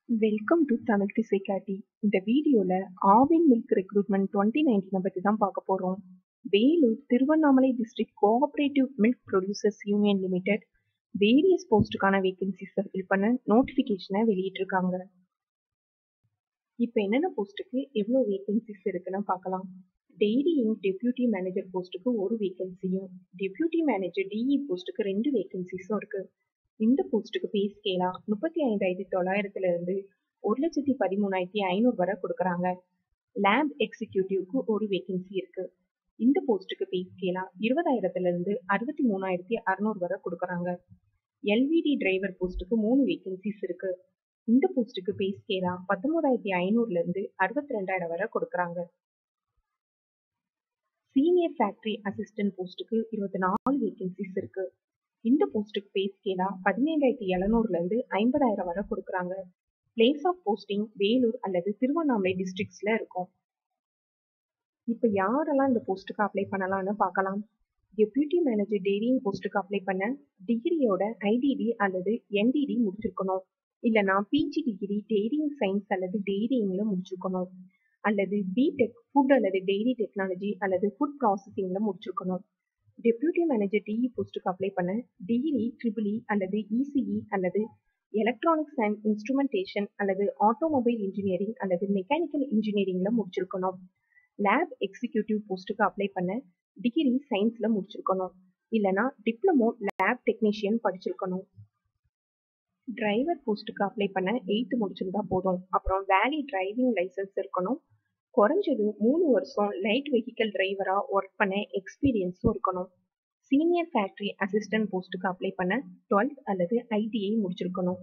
welcome to Tamil திசைக்காட்டி இந்த வீடியோல ஆவின் மில்க் ரெக்ரூட்மெண்ட் டுவெண்ட்டி நைன்டீனை பற்றி தான் பார்க்க போகிறோம் Vellore Tiruvannamalai district cooperative milk producers union limited various போஸ்ட்டுக்கான வேகன்சிஸை ஃபில் பண்ண நோட்டிஃபிகேஷனை வெளியிட்டிருக்காங்க இப்போ என்னென்ன போஸ்ட்டுக்கு எவ்வளோ வேகன்சிஸ் இருக்குன்னு பார்க்கலாம் டெய்ரி இங்க் டெப்யூட்டி மேனேஜர் போஸ்ட்டுக்கு ஒரு வேகன்சியும் டெப்யூட்டி மேனேஜர் டிஇ போஸ்ட்டுக்கு ரெண்டு வேகன்சிஸும் இருக்குது இந்த போஸ்ட்டுக்கு பே ஸ்கேலா முப்பத்தி ஐந்தாயிரத்தி தொள்ளாயிரத்துல இருந்து ஒரு லட்சத்தி பதிமூணாயிரத்தி ஐநூறு வரை கொடுக்குறாங்க லேப் எக்ஸிக்யூட்டிவ்க்கு ஒரு வேகன்சி இருக்கு இந்த போஸ்ட்டுக்கு பே ஸ்கேலா இருபதாயிரத்துல இருந்து அறுபத்தி மூணாயிரத்தி அறுநூறு வரை கொடுக்குறாங்க எல்விடி டிரைவர் போஸ்ட்டுக்கு மூணு வேகன்சிஸ் இருக்கு இந்த போஸ்ட்டுக்கு பே ஸ்கேலா பத்தொன்பதாயிரத்தி ஐநூறுல இருந்து அறுபத்தி ரெண்டாயிரம் வரை கொடுக்குறாங்க சீனியர் ஃபேக்டரி அசிஸ்டன்ட் போஸ்ட்டுக்கு இருபத்தி நாலு வேகன்சிஸ் இருக்கு இந்த போஸ்ட்டுக்கு பே ஸ்கேலா பதினேழாயிரத்தி எழுநூறுல இருந்து ஐம்பதாயிரம் வரை கொடுக்குறாங்க பிளேஸ் ஆஃப் போஸ்டிங் வேலூர் அல்லது திருவண்ணாமலை டிஸ்ட்ரிக்ட்ஸ்ல இருக்கும் இப்போ யாரெல்லாம் இந்த போஸ்ட்டுக்கு அப்ளை பண்ணலாம்னு பார்க்கலாம் டெப்யூட்டி மேனேஜர் டெய்ரிங் போஸ்ட்டுக்கு அப்ளை பண்ண டிகிரியோட ஐடிடி அல்லது என்டிடி முடிச்சிருக்கணும் இல்லைனா பிஜி டிகிரி டெய்ரிங் சயின்ஸ் அல்லது டெய்ரிங்ல முடிச்சிருக்கணும் அல்லது பிடெக் ஃபுட் அல்லது டெய்ரி டெக்னாலஜி அல்லது ஃபுட் ப்ராசஸிங்ல முடிச்சிருக்கணும் டெப்யூட்டி மேனேஜர் டிஇ போஸ்ட்டுக்கு அப்ளை பண்ண டிகிரி ட்ரிபிள் அல்லது இசிஇ அல்லது எலக்ட்ரானிக்ஸ் அண்ட் இன்ஸ்ட்ருமெண்டேஷன் அல்லது ஆட்டோமொபைல் இன்ஜினியரிங் அல்லது மெக்கானிக்கல் இன்ஜினியரிங்ல முடிச்சிருக்கணும் லேப் எக்ஸிக்யூட்டிவ் போஸ்ட்டுக்கு அப்ளை பண்ண டிகிரி சயின்ஸ்ல முடிச்சிருக்கணும் இல்லைனா டிப்ளமோ லேப் டெக்னீஷியன் படிச்சிருக்கணும் டிரைவர் போஸ்ட்டுக்கு அப்ளை பண்ண எயித்து முடிச்சிருந்தா போதும் அப்புறம் வேலி டிரைவிங் லைசன்ஸ் இருக்கணும் குறைஞ்சது மூணு வருஷம் லைட் வெஹிக்கல் டிரைவரா ஒர்க் பண்ண எக்ஸ்பீரியன்ஸும் இருக்கணும் சீனியர் ஃபேக்டரி அசிஸ்டன்ட் போஸ்ட்டுக்கு அப்ளை பண்ண டுவெல்த் அல்லது ஐடிஐ முடிச்சிருக்கணும்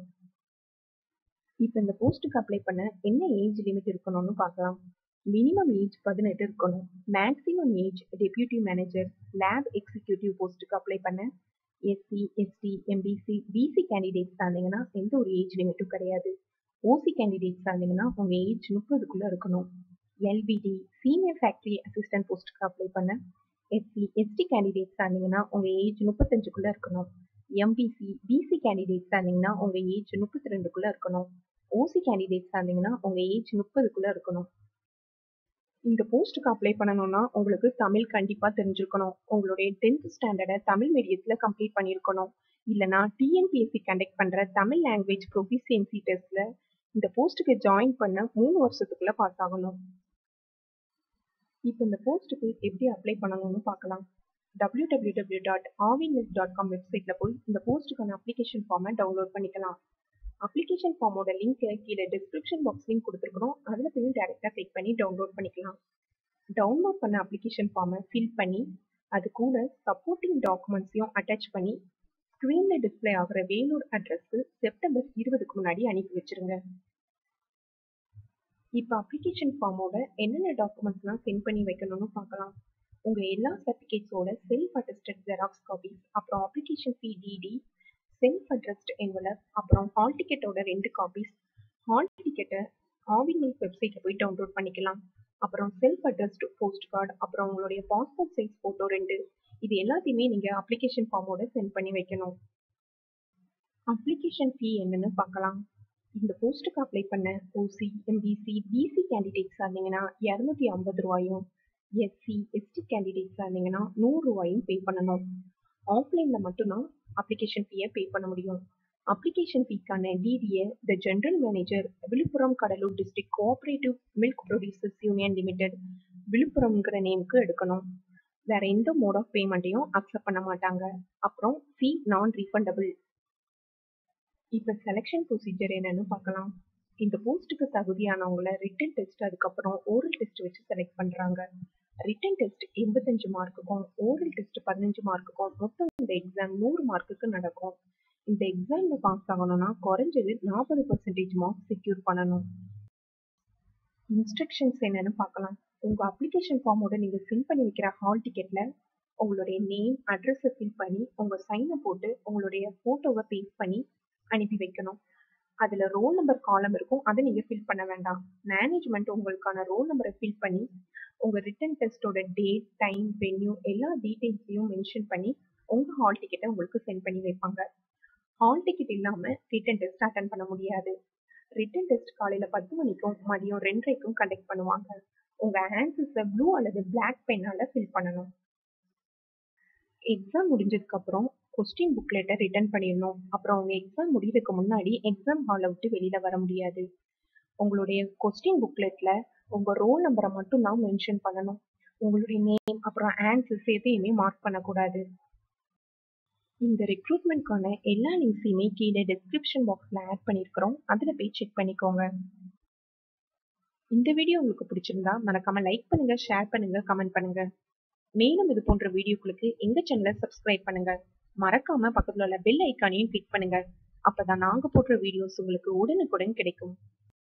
இப்போ இந்த போஸ்ட்டுக்கு அப்ளை பண்ண என்ன ஏஜ் லிமிட் இருக்கணும்னு பார்க்கலாம் மினிமம் ஏஜ் பதினெட்டு இருக்கணும் maximum age deputy manager lab executive போஸ்ட்டுக்கு அப்ளை பண்ண SC ST MBC BC candidates இருந்தீங்கன்னா எந்த ஒரு ஏஜ் லிமிட்டும் கிடையாது ஓசி கேண்டிடேட்ஸ் இருந்தீங்கன்னா உங்கள் ஏஜ் முப்பதுக்குள்ளே இருக்கணும் எல்பிடி சீனியர் ஃபேக்டரி அசிஸ்டன்ட் போஸ்ட்டுக்கு அப்ளை பண்ண எஸ்சி எஸ்டி கேண்டிடேட்ஸ் இருந்தீங்கன்னா உங்கள் ஏஜ் முப்பத்தஞ்சுக்குள்ளே இருக்கணும் எம்பிசி பிசி கேண்டிடேட்ஸ் இருந்தீங்கன்னா உங்கள் ஏஜ் முப்பத்தி ரெண்டுக்குள்ளே இருக்கணும் ஓசி கேண்டிடேட்ஸ் இருந்தீங்கன்னா உங்கள் ஏஜ் முப்பதுக்குள்ளே இருக்கணும் இந்த போஸ்ட்டுக்கு அப்ளை பண்ணணும்னா உங்களுக்கு தமிழ் கண்டிப்பாக தெரிஞ்சிருக்கணும் உங்களுடைய டென்த் ஸ்டாண்டர்டை தமிழ் மீடியத்தில் கம்ப்ளீட் பண்ணியிருக்கணும் இல்லைனா டிஎன்பிஎஸ்சி கண்டக்ட் பண்ணுற தமிழ் லாங்குவேஜ் ப்ரொஃபிஷியன்சி டெஸ்ட்டில் இந்த போஸ்ட்டுக்கு ஜாயின் பண்ண மூணு வருஷத்துக்குள்ளே பாஸ் ஆகணும் இப்போ இந்த போஸ்ட்டுக்கு எப்படி அப்ளை பண்ணணும்னு பார்க்கலாம் W W W dot Aavinnews dot com வெப்சைட்டில் போய் இந்த போஸ்ட்டுக்கான அப்ளிகேஷன் ஃபார்மை டவுன்லோட் பண்ணிக்கலாம் அப்ளிகேஷன் ஃபார்மோட லிங்க்கை கீழே டிஸ்கிரிப்ஷன் பாக்ஸ் லிங்க் கொடுத்துருக்கணும் அதில் போய் டேரெக்டாக கிளிக் பண்ணி டவுன்லோட் பண்ணிக்கலாம் டவுன்லோட் பண்ண அப்ளிகேஷன் ஃபார்மை ஃபில் பண்ணி அது கூட சப்போர்ட்டிங் டாக்குமெண்ட்ஸையும் அட்டாச் பண்ணி ஸ்க்ரீனில் டிஸ்பிளே ஆகிற வேலூர் அட்ரஸ்க்கு செப்டம்பர் இருபதுக்கு முன்னாடி அனுப்பி வச்சிருங்க இப்போ அப்ளிகேஷன் ஃபார்மோட என்னென்ன டாக்குமெண்ட்ஸ்லாம் சென்ட் பண்ணி வைக்கணும்னு பார்க்கலாம் உங்கள் எல்லா சர்டிஃபிகேட்ஸோட செல்ஃப் அட்டஸ்டட் ஜெராக்ஸ் காப்பீஸ் அப்புறம் application fee DD self addressed envelope அப்புறம் ஹால் டிக்கெட்டோட ரெண்டு காப்பீஸ் ஹால் டிக்கெட்டை ஆவின் மில்க் வெப்சைட்டில் போய் டவுன்லோட் பண்ணிக்கலாம் அப்புறம் செல்ஃப் அட்ரஸ்டு போஸ்ட் கார்டு அப்புறம் உங்களுடைய பாஸ்போர்ட் சைஸ் ஃபோட்டோ ரெண்டு இது எல்லாத்தையுமே நீங்கள் அப்ளிகேஷன் ஃபார்மோட சென்ட் பண்ணி வைக்கணும் அப்ளிகேஷன் ஃபீ என்னன்னு பார்க்கலாம் இந்த போஸ்ட்டுக்கு அப்ளை பண்ண ஓசி எம்பிசி பிசி கேண்டிடேட்ஸாக இருந்தீங்கன்னா இரநூத்தி ஐம்பது ரூபாயும் எஸ்சி எஸ்டி கேண்டிடேட்ஸாக இருந்தீங்கன்னா நூறு ரூபாயும் பே பண்ணணும் ஆஃப்லைனில் மட்டும்தான் அப்ளிகேஷன் ஃபீயை பே பண்ண முடியும் அப்ளிகேஷன் ஃபீக்கான டிடியை the general manager Villupuram Cuddalore district cooperative milk producers union limited விழுப்புரம்ங்கிற நேமுக்கு எடுக்கணும் வேற எந்த மோட் ஆஃப் பேமெண்ட்டையும் அக்செப்ட் பண்ண மாட்டாங்க அப்புறம் ஃபீ நான் ரீஃபண்டபிள் இப்போ செலெக்ஷன் ப்ரொசீஜர் என்னன்னு பார்க்கலாம் இந்த போஸ்ட்டுக்கு தகுதியானவங்களை ரிட்டன் டெஸ்ட் அதுக்கப்புறம் ஓரல் டெஸ்ட் வச்சு செலக்ட் பண்ணுறாங்க ரிட்டன் டெஸ்ட் எண்பத்தஞ்சு மார்க்குக்கும் ஓரல் டெஸ்ட் பதினஞ்சு மார்க்குக்கும் மொத்தம் இந்த எக்ஸாம் நூறு மார்க்குக்கு நடக்கும் இந்த எக்ஸாம்ல பாஸ் ஆகணும்னா குறைஞ்சது நாற்பது பர்சன்டேஜ் மார்க் செக்யூர் பண்ணணும் இன்ஸ்ட்ரக்ஷன்ஸ் என்னன்னு பார்க்கலாம் உங்க அப்ளிகேஷன் ஃபார்மோட நீங்க ஃபில் பண்ணி வைக்கிற ஹால் டிக்கெட்ல உங்களுடைய நேம் அட்ரஸை ஃபில் பண்ணி உங்க சைனை போட்டு உங்களுடைய போட்டோவை பேஸ்ட் பண்ணி அனுப்பி வைக்கணும் அதில் ரோல் நம்பர் காலம் இருக்கும் அதை நீங்கள் ஃபில் பண்ண வேண்டாம் மேனேஜ்மெண்ட் உங்களுக்கான ரோல் நம்பரை ஃபில் பண்ணி உங்கள் ரிட்டன் டெஸ்ட்டோட டேட் டைம் வென்யூ எல்லா டீட்டெயில்ஸையும் மென்ஷன் பண்ணி உங்கள் ஹால் டிக்கெட்டை உங்களுக்கு சென்ட் பண்ணி வைப்பாங்க ஹால் டிக்கெட் இல்லாமல் ரிட்டன் டெஸ்ட் அட்டன் பண்ண முடியாது ரிட்டன் டெஸ்ட் காலையில பத்து மணிக்கும் மதியம் ரெண்டரைக்கும் கண்டக்ட் பண்ணுவாங்க உங்க ஆன்சர்ஸை ப்ளூ அல்லது பிளாக் பென்னால ஃபில் பண்ணணும் எக்ஸாம் முடிஞ்சதுக்கு அப்புறம் கொஸ்டின் புக்லெட்டை ரிட்டர்ன் பண்ணிடணும் அப்புறம் உங்க எக்ஸாம் முடியறதுக்கு முன்னாடி எக்ஸாம் ஹாலை விட்டு வெளியில வர முடியாது உங்களுடைய கொஸ்டின் புக்லெட்ல உங்க ரோல் நம்பரை மட்டும் தான் மென்ஷன் பண்ணணும் உங்களுடைய நேம் அப்புறம் ஆன்சர்ஸ் எதையுமே மார்க் பண்ணக்கூடாது இந்த ரெக்ரூட்மெண்ட்கான எல்லா லிங்க்ஸையுமே கீழே டிஸ்கிரிப்ஷன் பாக்ஸ்ல ஆட் பண்ணியிருக்கிறோம் அதில் போய் செக் பண்ணிக்கோங்க இந்த வீடியோ உங்களுக்கு பிடிச்சிருந்தா மறக்காம லைக் பண்ணுங்க ஷேர் பண்ணுங்க கமெண்ட் பண்ணுங்க மேலும் இது போன்ற வீடியோக்களுக்கு எங்க சேனலை சப்ஸ்கிரைப் பண்ணுங்க மறக்காம பக்கத்துல உள்ள பெல் ஐக்கானையும் கிளிக் பண்ணுங்க அப்பதான் நாங்க போடுற வீடியோஸ் உங்களுக்கு உடனுக்குடன் கிடைக்கும்